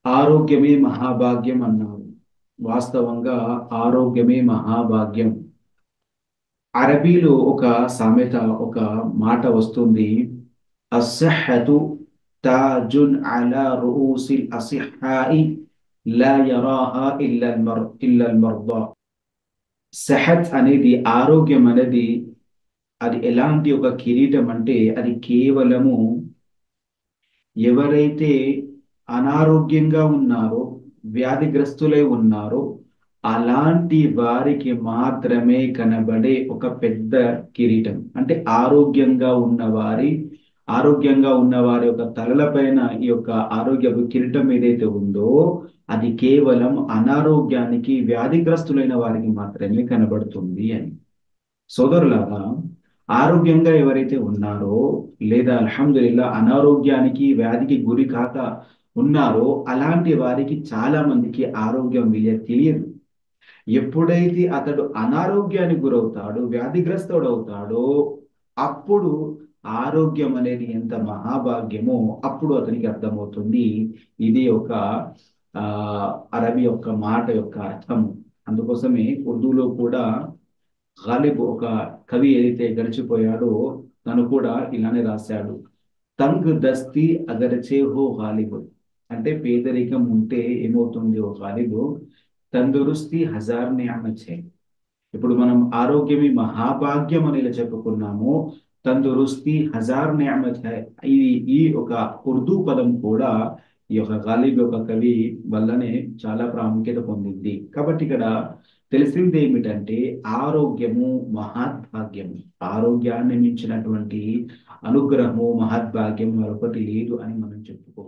ఆరోగ్యమే మహాభాగ్యం అన్నారు వాస్తవంగా ఆరోగ్యమే మహాభాగ్యం అరబీలో ఒక సామెత ఒక మాట వస్తుంది అస్సహతు తాజున్ అలా రుఊసిల్ అసిహాయి లా యరాహా ఇల్లల్ మర్ ఇల్లల్ మర్దా సెహత్ అనేది ఆరోగ్యం అనేది అది ఎలాంటి ఒక కిరీటం అంటే అది కేవలము ఎవరైతే అనారోగ్యంగా ఉన్నారో వ్యాధిగ్రస్తులై ఉన్నారో అలాంటి వారికి మాత్రమే కనబడే ఒక పెద్ద కిరీటం అంటే ఆరోగ్యంగా ఉన్న వారి ఆరోగ్యంగా ఉన్న వారి యొక్క తలలపైన ఈ యొక్క ఆరోగ్య కిరీటం ఏదైతే ఉందో అది కేవలం అనారోగ్యానికి వ్యాధిగ్రస్తులైన వారికి మాత్రమే కనబడుతుంది అని సోదరులారా ఆరోగ్యంగా ఎవరైతే ఉన్నారో లేదా అల్హమ్దుల్లా అనారోగ్యానికి వ్యాధికి గురి కాక ఉన్నారో అలాంటి వారికి చాలా మందికి ఆరోగ్యం విలువ తెలియదు ఎప్పుడైతే అతడు అనారోగ్యానికి గురవుతాడో వ్యాధిగ్రస్తుడు అవుతాడో అప్పుడు ఆరోగ్యం అనేది ఎంత మహాభాగ్యమో అప్పుడు అతనికి అర్థమవుతుంది ఇది ఒక ఆ అరబీ యొక్క మాట యొక్క అర్థం అందుకోసమే ఉర్దూలో కూడా గాలిబ్ ఒక కవి ఏదైతే గడిచిపోయాడో తను కూడా ఇలానే రాశాడు తంగ్ దస్తి అగర్చే హో గాలిబ్ అంటే పేదరికం ఉంటే ఏమవుతుంది ఓ గాలిబు తందురుస్తి హజార్ నియామచే ఇప్పుడు మనం ఆరోగ్యమే మహాభాగ్యం అని ఇలా చెప్పుకున్నాము తందురుస్తి హజార్ నియామత్ ఇది ఈ ఒక ఉర్దూ పదం కూడా ఈ యొక్క గాలిబ్ యొక్క కవి వల్లనే చాలా ప్రాముఖ్యత పొందింది కాబట్టి ఇక్కడ తెలిసింది ఏమిటంటే ఆరోగ్యము మహద్భాగ్యము ఆరోగ్యాన్ని మించినటువంటి అనుగ్రహము మహద్భాగ్యం మరొకటి లేదు అని మనం చెప్పుకో